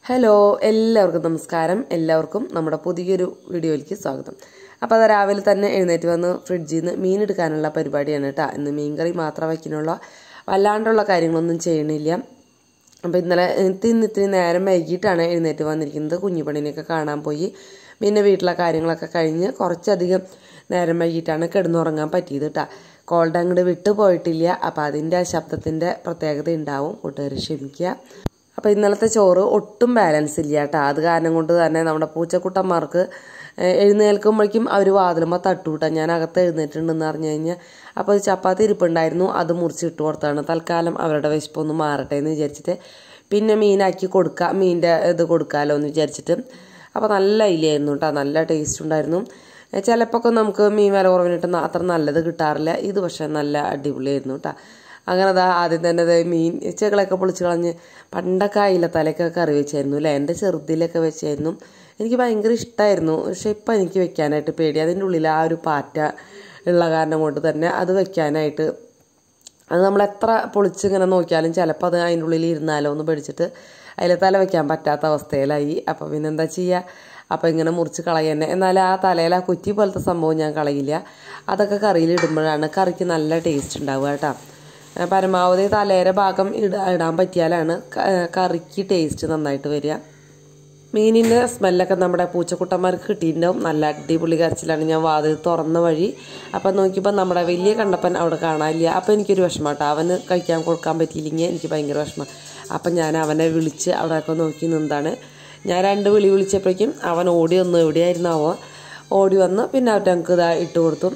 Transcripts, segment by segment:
hello എല്ലാവർക്കും നമസ്കാരം എല്ലാവർക്കും നമ്മുടെ പുതിയൊരു വീഡിയോയിലേക്ക് സ്വാഗതം അപ്പോൾ അത് രാവിലെ തന്നെ എഴുന്നേറ്റ് വന്ന് ഫ്രിഡ്ജിൽ നിന്ന് മീൻ എടുക്കാനുള്ള പരിപാടിയാണ് കേട്ടോ ഇന്ന് മീൻകറി മാത്രം വയ്ക്കാനുള്ള വല്ലാണ്ടുള്ള കാര്യങ്ങളൊന്നും ചെയ്യണില്ല അപ്പോൾ ഇന്നലെ ഇന്ന് ഇത്തിരി നേരം വൈകിട്ടാണ് എഴുന്നേറ്റ് വന്നിരിക്കുന്നത് കുഞ്ഞുപണിനെയൊക്കെ കാണാൻ പോയി പിന്നെ വീട്ടിലെ കാര്യങ്ങളൊക്കെ കഴിഞ്ഞ് കുറച്ചധികം നേരം വൈകിട്ടാണ് കിടന്നുറങ്ങാൻ പറ്റിയത് കേട്ടോ കോൾഡ് അങ്ങോട്ട് വിട്ടു പോയിട്ടില്ല അപ്പോൾ അതിൻ്റെ ശബ്ദത്തിൻ്റെ പ്രത്യേകത ഉണ്ടാവും കൂട്ടുകാർ ക്ഷമിക്കുക അപ്പോൾ ഇന്നലത്തെ ചോറ് ഒട്ടും ബാലൻസ് ഇല്ല കേട്ടോ അത് കാരണം കൊണ്ട് തന്നെ നമ്മുടെ പൂച്ചക്കുട്ടന്മാർക്ക് എഴുന്നേൽക്കുമ്പോഴേക്കും അവർ വാതിലുമ്പോൾ തട്ടുകൂട്ടാം ഞാൻ അകത്ത് എഴുന്നേറ്റുണ്ടെന്ന് പറഞ്ഞു കഴിഞ്ഞാൽ അപ്പോൾ ഒരു ചപ്പാത്തി ഇരിപ്പുണ്ടായിരുന്നു അത് മുറിച്ചിട്ട് കൊടുത്താണ് തൽക്കാലം അവരുടെ വിശപ്പൊന്ന് മാറട്ടെ എന്ന് വിചാരിച്ചിട്ട് പിന്നെ മീനാക്കി കൊടുക്കുക മീനിൻ്റെ ഇത് കൊടുക്കാമല്ലോ എന്ന് വിചാരിച്ചിട്ട് അപ്പോൾ നല്ല ഇല്ലായിരുന്നു കേട്ടോ നല്ല ടേസ്റ്റ് ഉണ്ടായിരുന്നു ചിലപ്പോൾ ഒക്കെ നമുക്ക് മീൻ വില കുറവിനിട്ട് അത്ര നല്ലത് കിട്ടാറില്ല ഇത് പക്ഷേ നല്ല അടിപൊളിയായിരുന്നു കേട്ടോ അങ്ങനെ അതാ ആദ്യം തന്നെ അതായത് മീൻ ചെകളൊക്കെ പൊളിച്ച് കളഞ്ഞ് പണ്ടൊക്കെ അയില തലയൊക്കെ കറി വെച്ചായിരുന്നു അല്ലേ എൻ്റെ ചെറുതിലൊക്കെ വെച്ചായിരുന്നു എനിക്ക് ഭയങ്കര ഇഷ്ടമായിരുന്നു പക്ഷെ ഇപ്പം എനിക്ക് വെക്കാനായിട്ട് പേടി അതിൻ്റെ ഉള്ളിൽ ആ ഒരു പാറ്റ ഉള്ള കാരണം കൊണ്ട് തന്നെ അത് വെക്കാനായിട്ട് അത് നമ്മൾ എത്ര പൊളിച്ചിങ്ങനെ നോക്കിയാലും ചിലപ്പോൾ അത് അതിൻ്റെ ഉള്ളിൽ ഇരുന്നാലോ എന്ന് പേടിച്ചിട്ട് അതിൽ തല വെക്കാൻ പറ്റാത്ത അവസ്ഥയിലായി അപ്പോൾ പിന്നെ എന്താ ചെയ്യുക അപ്പോൾ ഇങ്ങനെ മുറിച്ച് കളയന്നെ എന്നാൽ ആ തലയിൽ ആ കുറ്റി പോലത്തെ സംഭവം ഞാൻ കളയില്ല അതൊക്കെ കറിയിൽ ഇടുമ്പോഴാണ് കറിക്ക് നല്ല ടേസ്റ്റ് ഉണ്ടാവുക കേട്ടോ പരമാവധി തലേരെ ഭാഗം ഇട ഇടാൻ പറ്റിയാലാണ് കറിക്ക് ടേസ്റ്റ് നന്നായിട്ട് വരിക മീനിൻ്റെ സ്മെല്ലൊക്കെ നമ്മുടെ പൂച്ചക്കുട്ടന്മാർക്ക് കിട്ടിയിട്ടുണ്ടാവും നല്ല അടിപൊളി കരച്ചിലാണ് ഞാൻ വാതിൽ തുറന്ന വഴി അപ്പം നോക്കിയപ്പോൾ നമ്മുടെ വലിയ കണ്ടപ്പൻ അവിടെ കാണാനില്ല അപ്പം എനിക്കൊരു വിഷമം കേട്ടോ അവന് കഴിക്കാൻ കൊടുക്കാൻ പറ്റിയില്ലെങ്കിൽ എനിക്ക് ഭയങ്കര വിഷമം അപ്പം ഞാൻ അവനെ വിളിച്ച് അവിടെയൊക്കെ നോക്കി നിന്നാണ് ഞാൻ രണ്ട് വിളി വിളിച്ചപ്പോഴേക്കും അവൻ ഓടി വന്നു എവിടെയായിരുന്നാവോ ഓടി വന്ന് പിന്നെ അവർക്ക് ഞങ്ങൾക്ക് ഇതാ ഇട്ട് കൊടുത്തു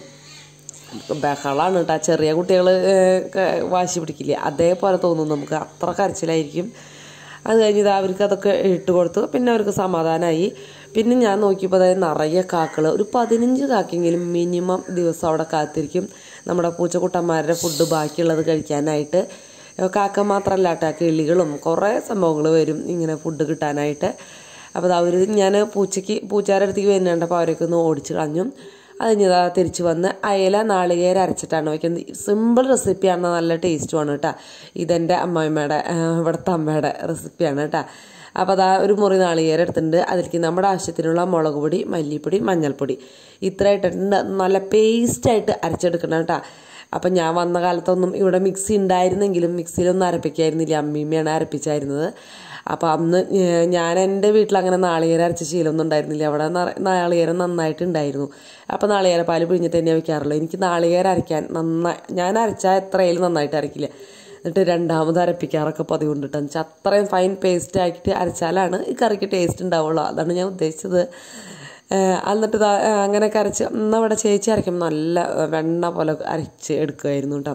ബഹളാണ് കേട്ടോ ചെറിയ കുട്ടികൾ വാശി പിടിക്കില്ലേ അതേപോലെ തോന്നും നമുക്ക് അത്ര കരച്ചിലായിരിക്കും അത് കഴിഞ്ഞ് ഇത് അവർക്ക് അതൊക്കെ ഇട്ട് കൊടുത്തു പിന്നെ അവർക്ക് സമാധാനമായി പിന്നെ ഞാൻ നോക്കിയപ്പോൾ അതായത് നിറയെ കാക്കൾ ഒരു പതിനഞ്ച് കാക്കെങ്കിലും മിനിമം ദിവസം അവിടെ കാത്തിരിക്കും നമ്മുടെ പൂച്ചക്കുട്ടന്മാരുടെ ഫുഡ് ബാക്കിയുള്ളത് കഴിക്കാനായിട്ട് കാക്ക മാത്രമല്ല കേട്ടോ കിളികളും കുറേ സംഭവങ്ങൾ വരും ഇങ്ങനെ ഫുഡ് കിട്ടാനായിട്ട് അപ്പോൾ അവർ ഞാൻ പൂച്ചയ്ക്ക് പൂച്ചാരുടെ അടുത്തേക്ക് വരുന്നുണ്ടപ്പോൾ അവരൊക്കെ ഒന്ന് ഓടിച്ച് കളഞ്ഞു അത് കഴിഞ്ഞതാ തിരിച്ച് വന്ന് അയല നാളികേര അരച്ചിട്ടാണ് വയ്ക്കുന്നത് സിമ്പിൾ റെസിപ്പിയാണ് നല്ല ടേസ്റ്റുമാണ് കേട്ടോ ഇതെൻ്റെ അമ്മായിമ്മയുടെ ഇവിടുത്തെ അമ്മയുടെ റെസിപ്പിയാണ് കേട്ടോ അപ്പോൾ അതാ ഒരു മുറി നാളികേരം എടുത്തിട്ടുണ്ട് അതിലേക്ക് നമ്മുടെ ആവശ്യത്തിനുള്ള മുളക് പൊടി മല്ലിപ്പൊടി മഞ്ഞൾപ്പൊടി ഇത്ര ഇട്ടിട്ടുണ്ട് നല്ല പേസ്റ്റായിട്ട് അരച്ചെടുക്കണം കേട്ടോ അപ്പം ഞാൻ വന്ന കാലത്തൊന്നും ഇവിടെ മിക്സി ഉണ്ടായിരുന്നെങ്കിലും മിക്സിയിലൊന്നും അരപ്പിക്കായിരുന്നില്ല അമ്മീമ്മയാണ് അരപ്പിച്ചായിരുന്നത് അപ്പോൾ അന്ന് ഞാൻ എൻ്റെ വീട്ടിൽ അങ്ങനെ നാളികേരം അരച്ച ശീലമൊന്നും ഉണ്ടായിരുന്നില്ല അവിടെ നാളികേരം നന്നായിട്ടുണ്ടായിരുന്നു അപ്പോൾ നാളികേര പാല് പിഴിഞ്ഞിട്ട് തന്നെ വയ്ക്കാറുള്ളൂ എനിക്ക് നാളികേരം അരയ്ക്കാൻ നന്നായി ഞാൻ അരച്ചാൽ എത്രയായാലും നന്നായിട്ട് അരയ്ക്കില്ല എന്നിട്ട് രണ്ടാമത് അരപ്പിക്കാറൊക്കെ പതിവുണ്ടിട്ട് വെച്ചാൽ അത്രയും ഫൈൻ പേസ്റ്റ് ആക്കിയിട്ട് അരച്ചാലാണ് ഈ കറിക്ക് ടേസ്റ്റ് ഉണ്ടാവുള്ളൂ അതാണ് ഞാൻ ഉദ്ദേശിച്ചത് എന്നിട്ട് അങ്ങനെ അരച്ച് അവിടെ ചേച്ചി അരയ്ക്കുമ്പോൾ നല്ല വെണ്ണ പോലെ അരച്ച് എടുക്കുമായിരുന്നു കേട്ടോ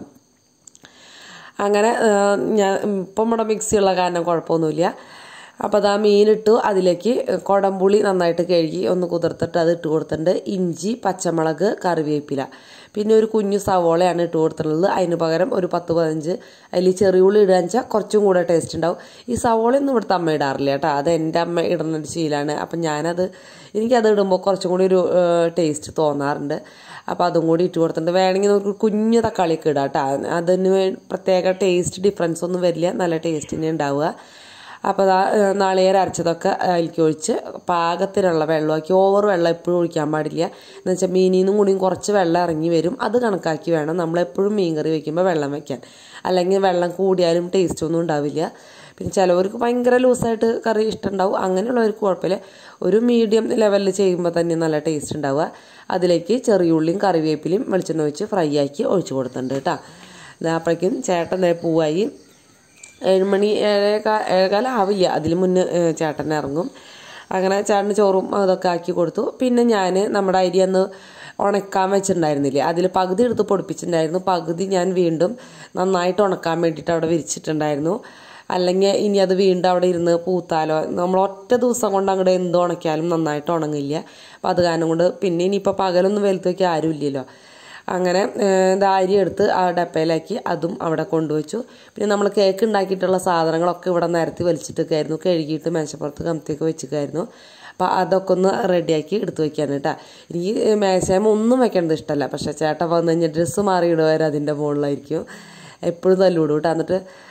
അങ്ങനെ ഞാൻ ഇപ്പം നമ്മുടെ മിക്സിയുള്ള കാരണം കുഴപ്പമൊന്നുമില്ല അപ്പോൾ അതാ മീനിട്ടു അതിലേക്ക് കുടംപുളി നന്നായിട്ട് കഴുകി ഒന്ന് കുതിർത്തിട്ട് അത് ഇട്ട് കൊടുത്തിട്ടുണ്ട് ഇഞ്ചി പച്ചമുളക് കറിവേപ്പില പിന്നെ ഒരു കുഞ്ഞു സവോളയാണ് ഇട്ട് കൊടുത്തിട്ടുള്ളത് അതിന് പകരം ഒരു പത്ത് പതിനഞ്ച് അതിൽ ചെറിയുള്ളി ഇടുക വെച്ചാൽ കുറച്ചും കൂടെ ടേസ്റ്റ് ഉണ്ടാവും ഈ സവോളയൊന്നും ഇവിടുത്തെ അമ്മ ഇടാറില്ല കേട്ടോ അത് എൻ്റെ അമ്മ ഇടുന്ന ഒരു ശീലമാണ് അപ്പം ഞാനത് എനിക്കത് ഇടുമ്പോൾ കുറച്ചും കൂടി ഒരു ടേസ്റ്റ് തോന്നാറുണ്ട് അപ്പോൾ അതും കൂടി ഇട്ട് കൊടുത്തിട്ടുണ്ട് വേണമെങ്കിൽ നമുക്ക് കുഞ്ഞു തക്കാളിയൊക്കെ ഇടാം കേട്ടോ അതിന് പ്രത്യേക ടേസ്റ്റ് ഡിഫറൻസ് ഒന്നും വരില്ല നല്ല ടേസ്റ്റ് തന്നെ ഉണ്ടാവുക അപ്പോൾ നാളികേരം അരച്ചതൊക്കെ അതിലേക്ക് ഒഴിച്ച് പാകത്തിനുള്ള വെള്ളമാക്കി ഓവർ വെള്ളം എപ്പോഴും ഒഴിക്കാൻ പാടില്ല എന്ന് വെച്ചാൽ മീനിൽ നിന്നും കൂടിയും കുറച്ച് വെള്ളം ഇറങ്ങി വരും അത് കണക്കാക്കി വേണം നമ്മളെപ്പോഴും മീൻ കറി വയ്ക്കുമ്പോൾ വെള്ളം വയ്ക്കാൻ അല്ലെങ്കിൽ വെള്ളം കൂടിയാലും ടേസ്റ്റ് ഒന്നും ഉണ്ടാവില്ല പിന്നെ ചിലവർക്ക് ഭയങ്കര ലൂസായിട്ട് കറി ഇഷ്ടമുണ്ടാവും അങ്ങനെയുള്ളവർക്ക് കുഴപ്പമില്ല ഒരു മീഡിയം ലെവലിൽ ചെയ്യുമ്പോൾ തന്നെ നല്ല ടേസ്റ്റ് ഉണ്ടാവുക അതിലേക്ക് ചെറിയുള്ളിയും കറിവേപ്പിലയും വെളിച്ചെണ്ണ ഒഴിച്ച് ഫ്രൈ ആക്കി ഒഴിച്ചു കൊടുത്തിട്ടുണ്ട് കേട്ടോ അപ്പോഴേക്കും ചേട്ടൻ പൂവായി ഏഴുമണി ഏഴേകാ ഏഴേകാലം ആവില്ല അതിൽ മുന്നേ ചേട്ടൻ ഇറങ്ങും അങ്ങനെ ചേട്ടന് ചോറും അതൊക്കെ ആക്കി കൊടുത്തു പിന്നെ ഞാൻ നമ്മുടെ അരി അന്ന് ഉണക്കാൻ വെച്ചിട്ടുണ്ടായിരുന്നില്ലേ അതിൽ പകുതി എടുത്ത് പൊടിപ്പിച്ചിട്ടുണ്ടായിരുന്നു പകുതി ഞാൻ വീണ്ടും നന്നായിട്ട് ഉണക്കാൻ വേണ്ടിയിട്ട് അവിടെ വിരിച്ചിട്ടുണ്ടായിരുന്നു അല്ലെങ്കിൽ ഇനി അത് വീണ്ടും അവിടെ ഇരുന്ന് പൂത്താലോ നമ്മൾ ഒറ്റ ദിവസം കൊണ്ട് അങ്ങോട്ട് എന്ത് ഉണക്കിയാലും നന്നായിട്ട് ഉണങ്ങില്ല അപ്പം അത് കാരണം കൊണ്ട് പിന്നെ ഇനിയിപ്പോൾ പകലൊന്നും വെളുത്ത് വയ്ക്കാൻ ആരും ഇല്ലല്ലോ അങ്ങനെ അരി എടുത്ത് ആ ഡപ്പയിലാക്കി അതും അവിടെ കൊണ്ടുവച്ചു പിന്നെ നമ്മൾ കേക്ക് ഉണ്ടാക്കിയിട്ടുള്ള സാധനങ്ങളൊക്കെ ഇവിടെ നിരത്തി വലിച്ചിട്ടൊക്കെ ആയിരുന്നു കഴുകിയിട്ട് മേശപ്പുറത്ത് കമത്തിയൊക്കെ വെച്ചിട്ടായിരുന്നു അപ്പോൾ അതൊക്കെ ഒന്ന് റെഡിയാക്കി എടുത്തു വെക്കാൻ കേട്ടോ എനിക്ക് മേശായ്മ ഒന്നും വെക്കേണ്ടത് ഇഷ്ടമല്ല പക്ഷേ ചേട്ടൻ വന്നു കഴിഞ്ഞാൽ ഡ്രസ്സ് മാറി ഇടുവരെ അതിൻ്റെ മുകളിലായിരിക്കും എപ്പോഴും തല്ലുവിടും കേട്ടോ എന്നിട്ട്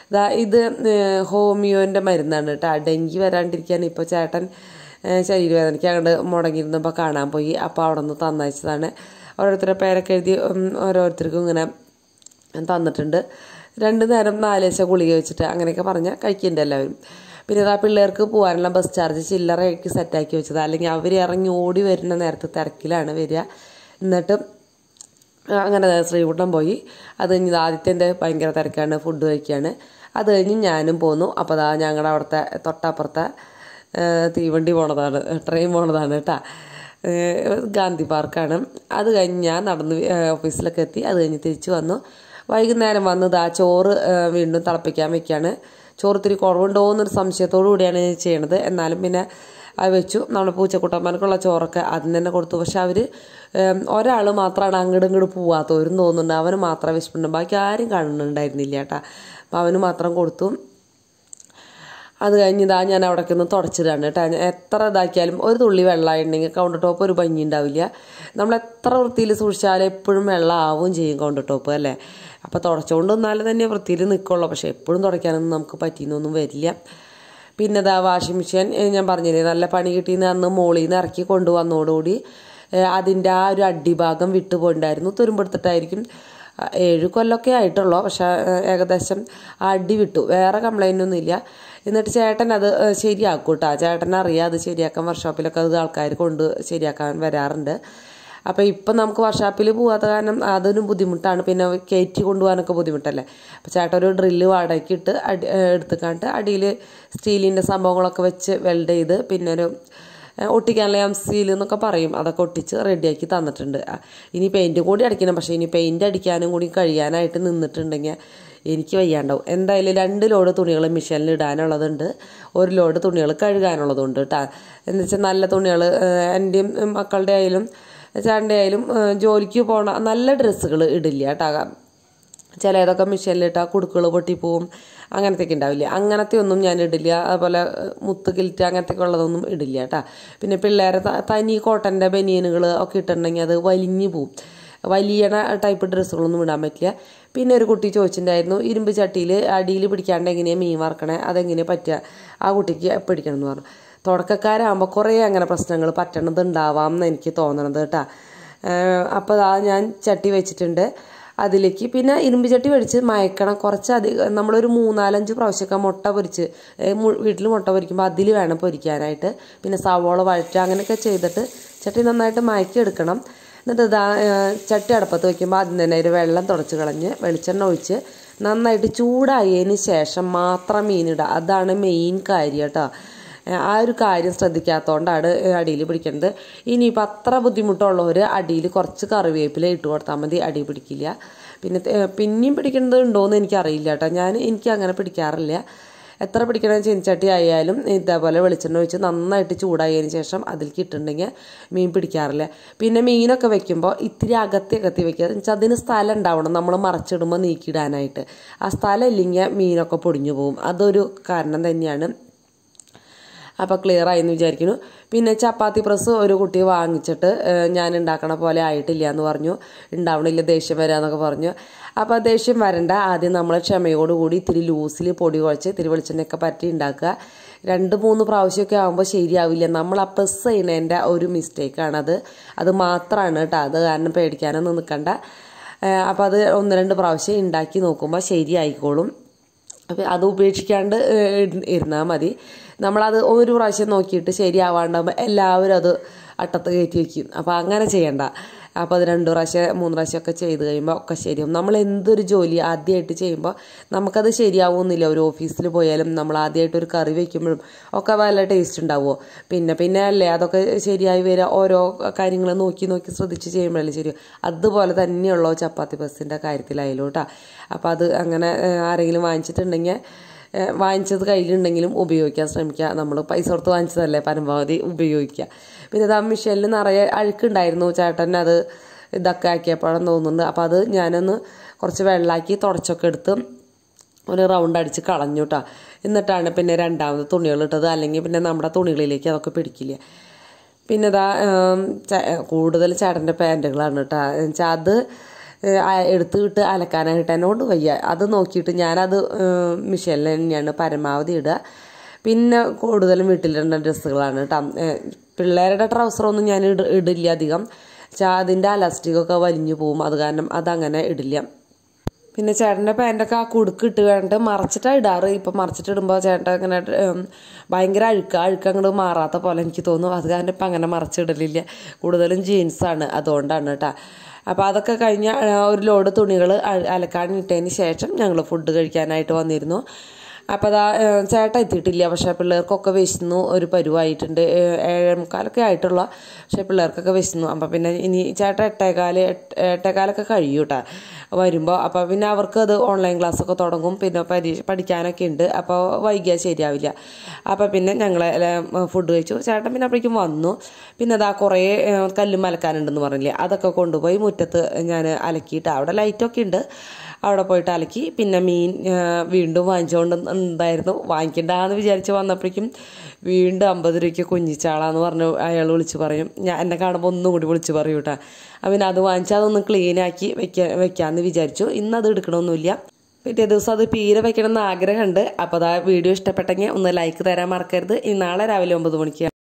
ദാ ഇത് ഏഹ്, ഹോമിയോൻ്റെ മരുന്നാണ് കേട്ടോ ഡെങ്കി വരാണ്ടിരിക്കാൻ ഇപ്പോൾ ചേട്ടൻ ഏഹ്, ശരീരവേദനയ്ക്ക് അങ്ങോട്ട് മുടങ്ങിയിരുന്നപ്പോൾ കാണാൻ പോയി അപ്പോൾ അവിടെ നിന്ന് തന്നയച്ചതാണ് ഓരോരുത്തരുടെ പേരൊക്കെ എഴുതി ഉം, ഓരോരുത്തർക്കും ഇങ്ങനെ തന്നിട്ടുണ്ട് രണ്ട് നേരം നാല് ലക്ഷം ഗുളിക വെച്ചിട്ട് അങ്ങനെയൊക്കെ പറഞ്ഞാൽ കഴിക്കുന്നുണ്ട് എല്ലാവരും പിന്നെ ഇതാ പിള്ളേർക്ക് പോകാനുള്ള ബസ് ചാർജ് ചില്ലറയ്ക്ക് സെറ്റാക്കി വെച്ചത് അല്ലെങ്കിൽ അവർ ഇറങ്ങി ഓടി വരുന്ന നേരത്തെ തിരക്കിലാണ് വരിക എന്നിട്ട് അങ്ങനെ ശ്രീകുട്ടം പോയി അത് കഴിഞ്ഞ് ആദ്യത്തെ ഭയങ്കര തിരക്കാണ് ഫുഡ് കഴിക്കുകയാണ് അത് കഴിഞ്ഞ് ഞാനും പോന്നു അപ്പോൾ അതാ ഞങ്ങളുടെ അവിടുത്തെ തൊട്ടപ്പുറത്തെ ഏഹ്, തീവണ്ടി പോണതാണ് ട്രെയിൻ പോണതാണ് കേട്ടോ ഗാന്ധി പാർക്കാണ് അത് കഴിഞ്ഞ് ഞാൻ നടന്ന് ഏഹ്, ഓഫീസിലൊക്കെ എത്തി അത് കഴിഞ്ഞ് തിരിച്ചു വന്നു വൈകുന്നേരം വന്നത് ആ ചോറ് ഏഹ്, വീണ്ടും തിളപ്പിക്കാൻ വെക്കുകയാണ് ചോറ് ഇത്തിരി കുറവുണ്ടോ എന്നൊരു സംശയത്തോടു കൂടിയാണ് ചെയ്യണത് എന്നാലും പിന്നെ അത് വെച്ചു നമ്മുടെ പൂച്ചക്കുട്ടന്മാർക്കുള്ള ചോറൊക്കെ അതിന് തന്നെ കൊടുത്തു പക്ഷെ അവർ ഒരാൾ മാത്രമാണ് അങ്ങോട്ടും ഇങ്ങോട്ട് പോവാത്തവരും തോന്നുന്നുണ്ട് അവന് മാത്രം വിശപ്പുണ്ട് ബാക്കി ആരും കാണുന്നുണ്ടായിരുന്നില്ല കേട്ടാ അപ്പം അവന് മാത്രം കൊടുത്തു അത് കഴിഞ്ഞ് ഇതാ ഞാൻ അവിടെ നിന്ന് തുടച്ചിടാണ് കേട്ടോ ഞാൻ എത്ര ഇതാക്കിയാലും ഒരു തുള്ളി വെള്ളമായിട്ടുണ്ടെങ്കിൽ കൗണ്ടർ ടോപ്പ് ഒരു ഭംഗി ഉണ്ടാവില്ല നമ്മൾ എത്ര വൃത്തിയിൽ സൂക്ഷിച്ചാലും എപ്പോഴും വെള്ളം ആവും ചെയ്യും കൗണ്ടർ ടോപ്പ് അല്ലേ അപ്പോൾ തുടച്ചുകൊണ്ട് നിന്നാലും തന്നെ വൃത്തിയിൽ നിൽക്കുള്ളൂ പക്ഷേ എപ്പോഴും തുടയ്ക്കാനൊന്നും നമുക്ക് പറ്റിയെന്നൊന്നും വരില്ല പിന്നെ ഇതാ വാഷിംഗ് മെഷീൻ ഏഹ് ഞാൻ പറഞ്ഞില്ലേ നല്ല പണി കിട്ടിയെന്ന് അന്ന് മോളിൽ നിന്ന് ഇറക്കി കൊണ്ടുവന്നതോടുകൂടി ഏഹ് അതിൻ്റെ ആ ഒരു അടിഭാഗം വിട്ടു പോയിട്ടുണ്ടായിരുന്നു തുരുമ്പെടുത്തിട്ടായിരിക്കും ആ, ഏഴ് കൊല്ലമൊക്കെ ആയിട്ടുള്ളൂ പക്ഷെ ഏഹ് ഏകദേശം ആ അടി വിട്ടു വേറെ കംപ്ലൈൻ്റ് ഒന്നും ഇല്ല എന്നിട്ട് ചേട്ടൻ അത് ഏഹ് ശരിയാക്കും കേട്ടോ ചേട്ടൻ അറിയാം അത് ശരിയാക്കാൻ വർക്ക്ഷോപ്പിലൊക്കെ അത് ആൾക്കാർ കൊണ്ട് ശരിയാക്കാൻ വരാറുണ്ട് അപ്പോൾ ഇപ്പം നമുക്ക് വർക്ക്ഷോപ്പിൽ പോകാത്ത കാരണം അതൊരു ബുദ്ധിമുട്ടാണ് പിന്നെ കയറ്റി കൊണ്ടുപോകാനൊക്കെ ബുദ്ധിമുട്ടല്ലേ അപ്പോൾ ചേട്ടൻ ഒരു ഡ്രില്ല് വാടകയ്ക്ക് ഇട്ട് അടി ഏഹ് എടുത്തുകാണ്ട് അടിയിൽ സ്റ്റീലിൻ്റെ സംഭവങ്ങളൊക്കെ വെച്ച് വെൽഡ് ചെയ്ത് പിന്നെ ഒരു ഏഹ് ഒട്ടിക്കാനുള്ള എം സീൽ എന്നൊക്കെ പറയും അതൊക്കെ ഒട്ടിച്ച് റെഡിയാക്കി തന്നിട്ടുണ്ട് ആ, ഇനി പെയിൻറ്റും കൂടി അടിക്കണം പക്ഷേ ഇനി പെയിൻറ്റ് അടിക്കാനും കൂടി കഴിയാനായിട്ട് നിന്നിട്ടുണ്ടെങ്കിൽ എനിക്ക് വയ്യാണ്ടാവും എന്തായാലും രണ്ട് ലോഡ് തുണികൾ മെഷീനിൽ ഇടാനുള്ളതുണ്ട് ഒരു ലോഡ് തുണികൾ കഴുകാനുള്ളതുണ്ട് കേട്ടോ എന്ന് വെച്ചാൽ നല്ല തുണികൾ എൻ്റെയും മക്കളുടെ ആയാലും ചേട്ടൻ്റെ ആയാലും ഏഹ് ജോലിക്ക് പോണ നല്ല ഡ്രസ്സുകൾ ഇടില്ല കേട്ടോ ചിലതൊക്കെ മെഷീനിലിട്ടാൽ കുടുക്കുകൾ പൊട്ടിപ്പോവും അങ്ങനത്തെയൊക്കെ ഉണ്ടാവില്ല അങ്ങനത്തെ ഒന്നും ഞാൻ ഇടില്ല അതുപോലെ ഏഹ്, മുത്ത് കിൽറ്റ് അങ്ങനത്തെ ഉള്ളതൊന്നും ഇടില്ല കേട്ടോ പിന്നെ പിള്ളേരെ ത- തനി കോട്ടൻ്റെ ബനിയനുകൾ ഒക്കെ ഇട്ടിട്ടുണ്ടെങ്കിൽ അത് വലിഞ്ഞു പോവും വലിയണ ടൈപ്പ് ഡ്രസ്സുകളൊന്നും ഇടാൻ പറ്റില്ല പിന്നെ ഒരു കുട്ടി ചോദിച്ചിട്ടുണ്ടായിരുന്നു ഇരുമ്പ് ചട്ടിയിൽ അടിയിൽ പിടിക്കാണ്ട് എങ്ങനെയാണ് മീൻ വറക്കണേ അതെങ്ങനെയാണ് പറ്റുക ആ കുട്ടിക്ക് പിടിക്കണം എന്ന് പറഞ്ഞു തുടക്കക്കാരാകുമ്പോൾ കുറേ അങ്ങനെ പ്രശ്നങ്ങൾ പറ്റണത് ഉണ്ടാവാം എന്ന് എനിക്ക് തോന്നണത് കേട്ടോ അപ്പോൾ ആ ഞാൻ ചട്ടി വെച്ചിട്ടുണ്ട് അതിലേക്ക് പിന്നെ ഇരുമ്പ് ചട്ടി മേടിച്ച് മയക്കണം കുറച്ച് അധികം നമ്മളൊരു മൂന്നാലഞ്ച് പ്രാവശ്യമൊക്കെ മുട്ട പൊരിച്ച് വീട്ടിൽ മുട്ട പൊരിക്കുമ്പോൾ അതിൽ വേണം പൊരിക്കാനായിട്ട് പിന്നെ സവോള വഴറ്റുക അങ്ങനെയൊക്കെ ചെയ്തിട്ട് ചട്ടി നന്നായിട്ട് മയക്കി എടുക്കണം എന്നിട്ട് ഇതാ ഏഹ്, ചട്ടി അടപ്പത്ത് വയ്ക്കുമ്പോൾ അതിന് തന്നെ ഒരു വെള്ളം തുടച്ച് കളഞ്ഞ് വെളിച്ചെണ്ണ ഒഴിച്ച് നന്നായിട്ട് ചൂടായതിന് ശേഷം മാത്രം മീനിടുക അതാണ് മെയിൻ കാര്യം കേട്ടോ ഏഹ്, ആ ഒരു കാര്യം ശ്രദ്ധിക്കാത്തതുകൊണ്ടാണ് അടിയിൽ പിടിക്കേണ്ടത് ഇനിയിപ്പോൾ അത്ര ബുദ്ധിമുട്ടുള്ളവർ അടിയിൽ കുറച്ച് കറിവേപ്പില ഇട്ട് കൊടുത്താൽ മതി അടി പിടിക്കില്ല പിന്നെ ഏഹ്, പിന്നെയും പിടിക്കേണ്ടത് ഉണ്ടോയെന്ന് എനിക്കറിയില്ല കേട്ടോ ഞാൻ എനിക്ക് അങ്ങനെ പിടിക്കാറില്ല എത്ര പിടിക്കണ ചീനിച്ചട്ടി ആയാലും ഇതേപോലെ വെളിച്ചെണ്ണ ഒഴിച്ച് നന്നായിട്ട് ചൂടായതിന് ശേഷം അതിലേക്ക് ഇട്ടിട്ടുണ്ടെങ്കിൽ മീൻ പിടിക്കാറില്ല പിന്നെ മീനൊക്കെ വെക്കുമ്പോൾ ഇത്തിരി അകത്തി അകത്തി വെക്കുക എന്ന് വെച്ചാൽ അതിന് സ്ഥലം ഉണ്ടാവണം നമ്മൾ മറച്ചിടുമ്പോൾ നീക്കിയിടാനായിട്ട് ആ സ്ഥലം ഇല്ലെങ്കിൽ മീനൊക്കെ പൊടിഞ്ഞു പോകും അതൊരു കാരണം തന്നെയാണ് അപ്പോൾ ക്ലിയർ ആയെന്ന് വിചാരിക്കുന്നു പിന്നെ ചപ്പാത്തി പ്രസ് ഒരു കുട്ടി വാങ്ങിച്ചിട്ട് ഏഹ്, ഞാൻ ഉണ്ടാക്കണ പോലെ ആയിട്ടില്ല എന്ന് പറഞ്ഞു ഉണ്ടാവണില്ല ദേഷ്യം വരാന്നൊക്കെ പറഞ്ഞു അപ്പോൾ ദേഷ്യം വരണ്ട ആദ്യം നമ്മൾ ക്ഷമയോടുകൂടി ഇത്തിരി ലൂസിൽ പൊടി കുഴച്ച് ഇത്തിരി വെളിച്ചെണ്ണയൊക്കെ പറ്റി ഉണ്ടാക്കുക രണ്ട് മൂന്ന് പ്രാവശ്യമൊക്കെ ആകുമ്പോൾ ശരിയാവില്ല നമ്മൾ ആ പ്രസ് ചെയ്യുന്നതിൻ്റെ ഒരു മിസ്റ്റേക്കാണത് അത് മാത്രമാണ് കേട്ടോ അത് കാരണം പേടിക്കാനൊന്നും നിൽക്കണ്ട അപ്പോൾ അത് ഒന്ന് രണ്ട് പ്രാവശ്യം ഉണ്ടാക്കി നോക്കുമ്പോൾ ശരിയായിക്കോളും അപ്പം അത് ഉപേക്ഷിക്കാണ്ട് ഇരുന്നാൽ മതി നമ്മളത് ഒരു പ്രാവശ്യം നോക്കിയിട്ട് ശരിയാവാണ്ടാകുമ്പോൾ എല്ലാവരും അത് അട്ടത്ത് കയറ്റി വയ്ക്കും അപ്പോൾ അങ്ങനെ ചെയ്യണ്ട അപ്പോൾ അത് രണ്ട് പ്രാവശ്യം മൂന്ന് പ്രാവശ്യം ഒക്കെ ചെയ്ത് കഴിയുമ്പോൾ ഒക്കെ ശരിയാവും നമ്മൾ എന്തൊരു ജോലി ആദ്യമായിട്ട് ചെയ്യുമ്പോൾ നമുക്കത് ശരിയാവുന്നില്ല ഒരു ഓഫീസിൽ പോയാലും നമ്മൾ ആദ്യമായിട്ട് ഒരു കറി വയ്ക്കുമ്പോഴും ഒക്കെ നല്ല ടേസ്റ്റ് ഉണ്ടാവുമോ പിന്നെ പിന്നെ അല്ലേ അതൊക്കെ ശരിയായി വരിക ഓരോ കാര്യങ്ങൾ നോക്കി നോക്കി ശ്രദ്ധിച്ച് ചെയ്യുമ്പോഴല്ലേ ശരി അതുപോലെ തന്നെയുള്ളൂ ചപ്പാത്തി ബസ്സിൻ്റെ കാര്യത്തിലായാലും കേട്ടോ അപ്പോൾ അത് അങ്ങനെ ഏഹ്, ആരെങ്കിലും വാങ്ങിച്ചിട്ടുണ്ടെങ്കിൽ ഏഹ്, വാങ്ങിച്ചത് കയ്യിലുണ്ടെങ്കിലും ഉപയോഗിക്കാൻ ശ്രമിക്കുക നമ്മൾ പൈസ കൊടുത്ത് വാങ്ങിച്ചതല്ലേ പരമാവധി ഉപയോഗിക്കുക പിന്നെ ഇതാ മിഷനിൽ നിറയെ അഴുക്കുണ്ടായിരുന്നു ചേട്ടൻ അത് ഇതൊക്കെ ആക്കിയപ്പോഴാണെന്ന് തോന്നുന്നുണ്ട് അപ്പോൾ അത് ഞാനൊന്ന് കുറച്ച് വെള്ളമാക്കി തുടച്ചൊക്കെ എടുത്ത് ഒരു റൗണ്ട് അടിച്ച് കളഞ്ഞു കേട്ടോ എന്നിട്ടാണ് പിന്നെ രണ്ടാമത് തുണികൾ ഇട്ടത് അല്ലെങ്കിൽ പിന്നെ നമ്മുടെ തുണികളിലേക്ക് അതൊക്കെ പിടിക്കില്ല പിന്നെ ഇതാ ഉം, ച- കൂടുതൽ ചേട്ടൻ്റെ പാൻറ്റുകളാണ് കേട്ടോ എന്നുവെച്ചാൽ അത് ഏഹ്, ആ- എടുത്തിട്ട് അലക്കാനായിട്ട് എന്നെ കൊണ്ട് വയ്യ അത് നോക്കിയിട്ട് ഞാനത് ഏഹ്, മിഷനിൽ തന്നെയാണ് പരമാവധി ഇടുക പിന്നെ കൂടുതലും വീട്ടിലിടുന്ന ഡ്രസ്സുകളാണ് കേട്ടോ ഏഹ്, പിള്ളേരുടെ ട്രൗസറൊന്നും ഞാൻ ഇട ഇടില്ല അധികം ചാ അതിൻ്റെ അലാസ്റ്റിക്കൊക്കെ വലിഞ്ഞു പോവും അത് കാരണം അതങ്ങനെ ഇടില്ല പിന്നെ ചേട്ടൻ്റെ പാൻറ്റൊക്കെ ആ കുടുക്ക് ഇട്ട് വേണ്ടിട്ട് മറച്ചിട്ടാണ് ഇടാറ് ഇപ്പം മറച്ചിട്ട് ഇടുമ്പോൾ ചേട്ടൻ ഇങ്ങനെ ഉം, ഭയങ്കര അഴുക്ക അഴുക്ക് അങ്ങോട്ട് മാറാത്ത പോലെ എനിക്ക് തോന്നും അത് കാരണം ഇപ്പം അങ്ങനെ മറച്ചിടലില്ല കൂടുതലും ജീൻസാണ് അതുകൊണ്ടാണ് കേട്ടോ അപ്പോൾ അതൊക്കെ കഴിഞ്ഞ ഒരു ലോഡ് തുണികൾ അലക്കാൻ ഇട്ടതിന് ശേഷം ഞങ്ങൾ ഫുഡ് കഴിക്കാനായിട്ട് വന്നിരുന്നു അപ്പോൾ അതാ ഏഹ്, ചേട്ടൻ എത്തിയിട്ടില്ല പക്ഷേ പിള്ളേർക്കൊക്കെ വിശന്നു ഒരു പരുവായിട്ടുണ്ട് ഏഹ്, ഏഴേ മുക്കാലൊക്കെ ആയിട്ടുള്ള പക്ഷേ പിള്ളേർക്കൊക്കെ വിശന്നു അപ്പോൾ പിന്നെ ഇനി ചേട്ടൻ എട്ടേകാല് എട്ട് എട്ടേകാലൊക്കെ കഴിയും കേട്ടോ വരുമ്പോൾ അപ്പോൾ പിന്നെ അവർക്ക് അത് ഓൺലൈൻ ക്ലാസ്സൊക്കെ തുടങ്ങും പിന്നെ പരീക്ഷ പഠിക്കാനൊക്കെ ഉണ്ട് അപ്പോൾ വൈകിയാൽ ശരിയാവില്ല അപ്പോൾ പിന്നെ ഞങ്ങൾ ഫുഡ് കഴിച്ചു ചേട്ടൻ പിന്നെ അപ്പോഴേക്കും വന്നു പിന്നെ അതാ കുറേ ഏഹ്, കല്ലും അലക്കാനുണ്ടെന്ന് പറഞ്ഞില്ലേ അതൊക്കെ കൊണ്ടുപോയി മുറ്റത്ത് ഞാൻ അലക്കിയിട്ട് അവിടെ ലൈറ്റൊക്കെ ഉണ്ട് അവിടെ പോയിട്ട് അലക്കി പിന്നെ മീൻ ആ, വീണ്ടും വാങ്ങിച്ചുകൊണ്ട് ഉണ്ടായിരുന്നു വാങ്ങിക്കണ്ടെന്ന് വിചാരിച്ച് വന്നപ്പോഴേക്കും വീണ്ടും അമ്പത് രൂപയ്ക്ക് കുഞ്ഞിച്ചാളാന്ന് പറഞ്ഞു അയാൾ വിളിച്ച് പറയും ഞാൻ എന്നെ കാണുമ്പോൾ ഒന്നും കൂടി വിളിച്ച് പറയും കേട്ടോ അപ്പം പിന്നെ അത് വാങ്ങിച്ചാൽ അതൊന്ന് ക്ലീനാക്കി വെക്കാൻ വെക്കാമെന്ന് വിചാരിച്ചു ഇന്ന് അത് എടുക്കണമൊന്നുമില്ല പിറ്റേ ദിവസം അത് പീര വെക്കണം എന്ന് ആഗ്രഹമുണ്ട് അപ്പോൾ അതാ വീഡിയോ ഇഷ്ടപ്പെട്ടെങ്കിൽ ഒന്ന് ലൈക്ക് തരാൻ മറക്കരുത് ഇനി നാളെ രാവിലെ ഒമ്പത് മണിക്ക്